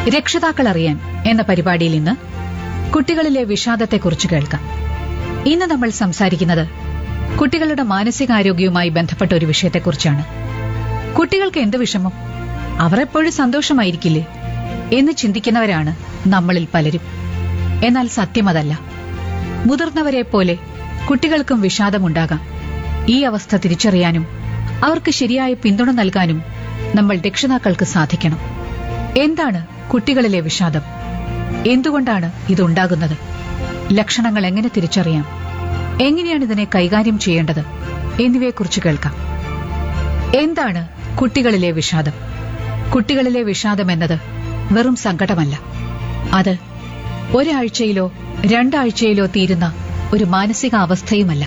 രക്ഷിതാക്കൾ അറിയാൻ എന്ന പരിപാടിയിൽ ഇന്ന് കുട്ടികളിലെ വിഷാദത്തെക്കുറിച്ച് കേൾക്കാം ഇന്ന് നമ്മൾ സംസാരിക്കുന്നത് കുട്ടികളുടെ മാനസികാരോഗ്യവുമായി ബന്ധപ്പെട്ട ഒരു വിഷയത്തെക്കുറിച്ചാണ് കുട്ടികൾക്ക് എന്ത് വിഷമം അവർ എപ്പോഴും സന്തോഷമായിരിക്കില്ലേ എന്ന് ചിന്തിക്കുന്നവരാണ് നമ്മളിൽ പലരും എന്നാൽ സത്യം അതല്ല മുതിർന്നവരെ പോലെ കുട്ടികൾക്കും വിഷാദമുണ്ടാകാം ഈ അവസ്ഥ തിരിച്ചറിയാനും അവർക്ക് ശരിയായ പിന്തുണ നൽകാനും നമ്മൾ രക്ഷിതാക്കൾക്ക് സാധിക്കണം എന്താണ് കുട്ടികളിലെ വിഷാദം എന്തുകൊണ്ടാണ് ഇതുണ്ടാകുന്നത് ലക്ഷണങ്ങൾ എങ്ങനെ തിരിച്ചറിയാം എങ്ങനെയാണ് ഇതിനെ കൈകാര്യം ചെയ്യേണ്ടത് എന്നിവയെക്കുറിച്ച് കേൾക്കാം എന്താണ് കുട്ടികളിലെ വിഷാദം കുട്ടികളിലെ വിഷാദം എന്നത് വെറും സങ്കടമല്ല അത് ഒരാഴ്ചയിലോ രണ്ടാഴ്ചയിലോ തീരുന്ന ഒരു മാനസികാവസ്ഥയുമല്ല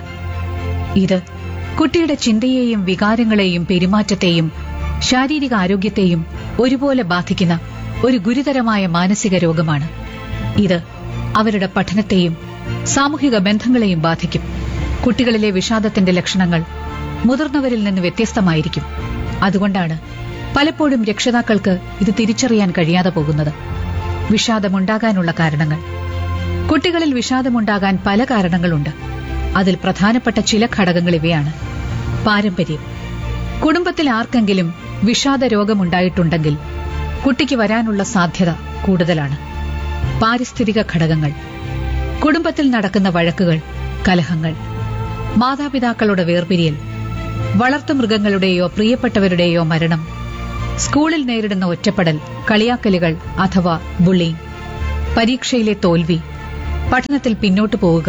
ഇത് കുട്ടിയുടെ ചിന്തയെയും വികാരങ്ങളെയും പെരുമാറ്റത്തെയും ശാരീരിക ആരോഗ്യത്തെയും ഒരുപോലെ ബാധിക്കുന്ന ഒരു ഗുരുതരമായ മാനസിക രോഗമാണ് ഇത് അവരുടെ പഠനത്തെയും സാമൂഹിക ബന്ധങ്ങളെയും ബാധിക്കും കുട്ടികളിലെ വിഷാദത്തിന്റെ ലക്ഷണങ്ങൾ മുതിർന്നവരിൽ നിന്ന് വ്യത്യസ്തമായിരിക്കും അതുകൊണ്ടാണ് പലപ്പോഴും രക്ഷിതാക്കൾക്ക് ഇത് തിരിച്ചറിയാൻ കഴിയാതെ പോകുന്നത് വിഷാദമുണ്ടാകാനുള്ള കാരണങ്ങൾ കുട്ടികളിൽ വിഷാദമുണ്ടാകാൻ പല കാരണങ്ങളുണ്ട് അതിൽ പ്രധാനപ്പെട്ട ചില ഘടകങ്ങൾ ഇവയാണ് പാരമ്പര്യം കുടുംബത്തിൽ ആർക്കെങ്കിലും വിഷാദ രോഗമുണ്ടായിട്ടുണ്ടെങ്കിൽ കുട്ടിക്ക് വരാനുള്ള സാധ്യത കൂടുതലാണ് പാരിസ്ഥിതിക ഘടകങ്ങൾ കുടുംബത്തിൽ നടക്കുന്ന വഴക്കുകൾ കലഹങ്ങൾ മാതാപിതാക്കളുടെ വേർപിരിയൽ വളർത്തുമൃഗങ്ങളുടെയോ പ്രിയപ്പെട്ടവരുടെയോ മരണം സ്കൂളിൽ നേരിടുന്ന ഒറ്റപ്പെടൽ കളിയാക്കലുകൾ അഥവാ ബുള്ളിങ് പരീക്ഷയിലെ തോൽവി പഠനത്തിൽ പിന്നോട്ടു പോവുക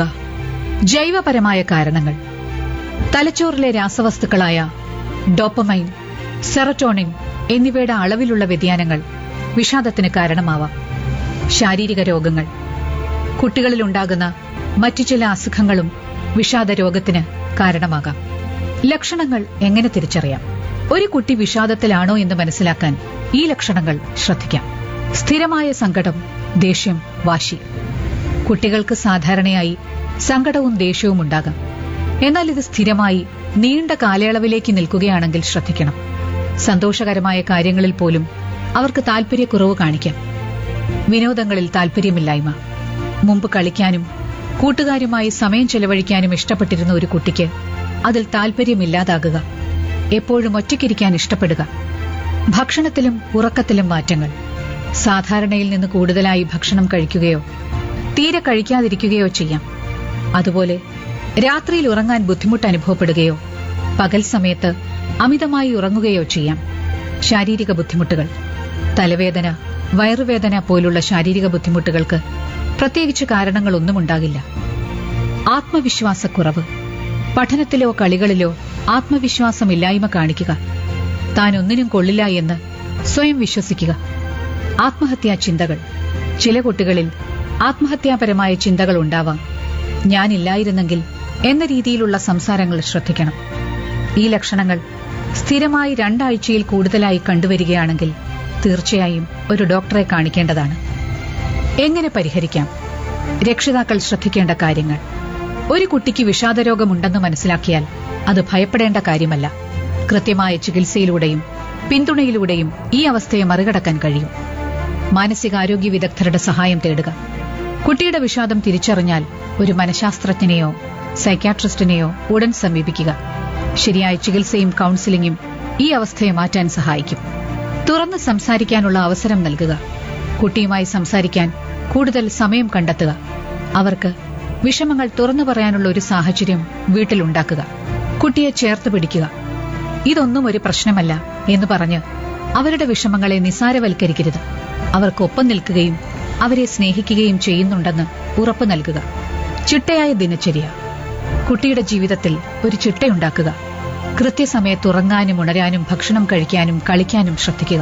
ജൈവപരമായ കാരണങ്ങൾ തലച്ചോറിലെ രാസവസ്തുക്കളായ ഡോപ്പമൈൻ സെറട്ടോണിൻ എന്നിവയുടെ അളവിലുള്ള വ്യതിയാനങ്ങൾ വിഷാദത്തിന് കാരണമാവാം ശാരീരിക രോഗങ്ങൾ കുട്ടികളിലുണ്ടാകുന്ന മറ്റു ചില അസുഖങ്ങളും വിഷാദ രോഗത്തിന് കാരണമാകാം ലക്ഷണങ്ങൾ എങ്ങനെ തിരിച്ചറിയാം ഒരു കുട്ടി വിഷാദത്തിലാണോ എന്ന് മനസ്സിലാക്കാൻ ഈ ലക്ഷണങ്ങൾ ശ്രദ്ധിക്കാം സ്ഥിരമായ സങ്കടം ദേഷ്യം വാശി കുട്ടികൾക്ക് സാധാരണയായി സങ്കടവും ദേഷ്യവും ഉണ്ടാകാം എന്നാൽ ഇത് സ്ഥിരമായി നീണ്ട കാലയളവിലേക്ക് നിൽക്കുകയാണെങ്കിൽ ശ്രദ്ധിക്കണം സന്തോഷകരമായ കാര്യങ്ങളിൽ പോലും അവർക്ക് താൽപര്യക്കുറവ് കാണിക്കാം വിനോദങ്ങളിൽ താൽപര്യമില്ലായ്മ മുമ്പ് കളിക്കാനും കൂട്ടുകാരുമായി സമയം ചെലവഴിക്കാനും ഇഷ്ടപ്പെട്ടിരുന്ന ഒരു കുട്ടിക്ക് അതിൽ താൽപര്യമില്ലാതാകുക എപ്പോഴും ഒറ്റയ്ക്കിരിക്കാൻ ഇഷ്ടപ്പെടുക ഭക്ഷണത്തിലും ഉറക്കത്തിലും മാറ്റങ്ങൾ സാധാരണയിൽ നിന്ന് കൂടുതലായി ഭക്ഷണം കഴിക്കുകയോ തീരെ കഴിക്കാതിരിക്കുകയോ ചെയ്യാം അതുപോലെ രാത്രിയിൽ ഉറങ്ങാൻ ബുദ്ധിമുട്ട് അനുഭവപ്പെടുകയോ പകൽ സമയത്ത് അമിതമായി ഉറങ്ങുകയോ ചെയ്യാം ശാരീരിക ബുദ്ധിമുട്ടുകൾ തലവേദന വയറുവേദന പോലുള്ള ശാരീരിക ബുദ്ധിമുട്ടുകൾക്ക് പ്രത്യേകിച്ച് കാരണങ്ങളൊന്നും ഉണ്ടാകില്ല ആത്മവിശ്വാസക്കുറവ് പഠനത്തിലോ കളികളിലോ ആത്മവിശ്വാസമില്ലായ്മ കാണിക്കുക താൻ ഒന്നിനും കൊള്ളില്ല എന്ന് സ്വയം വിശ്വസിക്കുക ആത്മഹത്യാ ചിന്തകൾ ചില കുട്ടികളിൽ ആത്മഹത്യാപരമായ ചിന്തകൾ ഉണ്ടാവാം ഞാനില്ലായിരുന്നെങ്കിൽ എന്ന രീതിയിലുള്ള സംസാരങ്ങൾ ശ്രദ്ധിക്കണം ഈ ലക്ഷണങ്ങൾ സ്ഥിരമായി രണ്ടാഴ്ചയിൽ കൂടുതലായി കണ്ടുവരികയാണെങ്കിൽ തീർച്ചയായും ഒരു ഡോക്ടറെ കാണിക്കേണ്ടതാണ് എങ്ങനെ പരിഹരിക്കാം രക്ഷിതാക്കൾ ശ്രദ്ധിക്കേണ്ട കാര്യങ്ങൾ ഒരു കുട്ടിക്ക് വിഷാദരോഗമുണ്ടെന്ന് മനസ്സിലാക്കിയാൽ അത് ഭയപ്പെടേണ്ട കാര്യമല്ല കൃത്യമായ ചികിത്സയിലൂടെയും പിന്തുണയിലൂടെയും ഈ അവസ്ഥയെ മറികടക്കാൻ കഴിയും മാനസികാരോഗ്യ വിദഗ്ധരുടെ സഹായം തേടുക കുട്ടിയുടെ വിഷാദം തിരിച്ചറിഞ്ഞാൽ ഒരു മനഃശാസ്ത്രജ്ഞനെയോ സൈക്യാട്രിസ്റ്റിനെയോ ഉടൻ സമീപിക്കുക ശരിയായ ചികിത്സയും കൌൺസിലിംഗും ഈ അവസ്ഥയെ മാറ്റാൻ സഹായിക്കും തുറന്ന് സംസാരിക്കാനുള്ള അവസരം നൽകുക കുട്ടിയുമായി സംസാരിക്കാൻ കൂടുതൽ സമയം കണ്ടെത്തുക അവർക്ക് വിഷമങ്ങൾ തുറന്നു പറയാനുള്ള ഒരു സാഹചര്യം വീട്ടിലുണ്ടാക്കുക കുട്ടിയെ ചേർത്ത് പിടിക്കുക ഇതൊന്നും ഒരു പ്രശ്നമല്ല എന്ന് പറഞ്ഞ് അവരുടെ വിഷമങ്ങളെ നിസാരവൽക്കരിക്കരുത് അവർക്കൊപ്പം നിൽക്കുകയും അവരെ സ്നേഹിക്കുകയും ചെയ്യുന്നുണ്ടെന്ന് ഉറപ്പു നൽകുക ചിട്ടയായ ദിനചര്യ കുട്ടിയുടെ ജീവിതത്തിൽ ഒരു ചിട്ടയുണ്ടാക്കുക കൃത്യസമയത്ത് ഉറങ്ങാനും ഉണരാനും ഭക്ഷണം കഴിക്കാനും കളിക്കാനും ശ്രദ്ധിക്കുക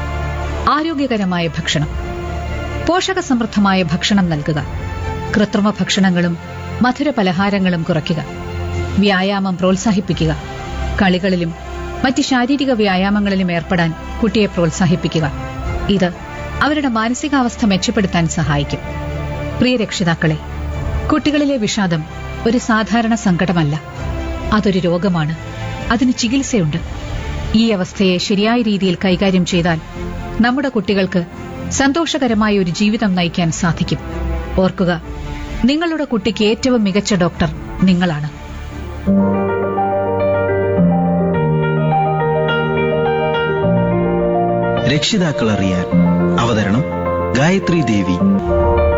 ആരോഗ്യകരമായ ഭക്ഷണം പോഷകസമൃദ്ധമായ ഭക്ഷണം നൽകുക കൃത്രിമ ഭക്ഷണങ്ങളും മധുര പലഹാരങ്ങളും കുറയ്ക്കുക വ്യായാമം പ്രോത്സാഹിപ്പിക്കുക കളികളിലും മറ്റ് ശാരീരിക വ്യായാമങ്ങളിലും ഏർപ്പെടാൻ കുട്ടിയെ പ്രോത്സാഹിപ്പിക്കുക ഇത് അവരുടെ മാനസികാവസ്ഥ മെച്ചപ്പെടുത്താൻ സഹായിക്കും പ്രിയ രക്ഷിതാക്കളെ കുട്ടികളിലെ വിഷാദം ഒരു സാധാരണ സങ്കടമല്ല അതൊരു രോഗമാണ് അതിന് ചികിത്സയുണ്ട് ഈ അവസ്ഥയെ ശരിയായ രീതിയിൽ കൈകാര്യം ചെയ്താൽ നമ്മുടെ കുട്ടികൾക്ക് സന്തോഷകരമായ ഒരു ജീവിതം നയിക്കാൻ സാധിക്കും ഓർക്കുക നിങ്ങളുടെ കുട്ടിക്ക് ഏറ്റവും മികച്ച ഡോക്ടർ നിങ്ങളാണ് രക്ഷിതാക്കൾ അറിയാൻ അവതരണം ഗായത്രി ദേവി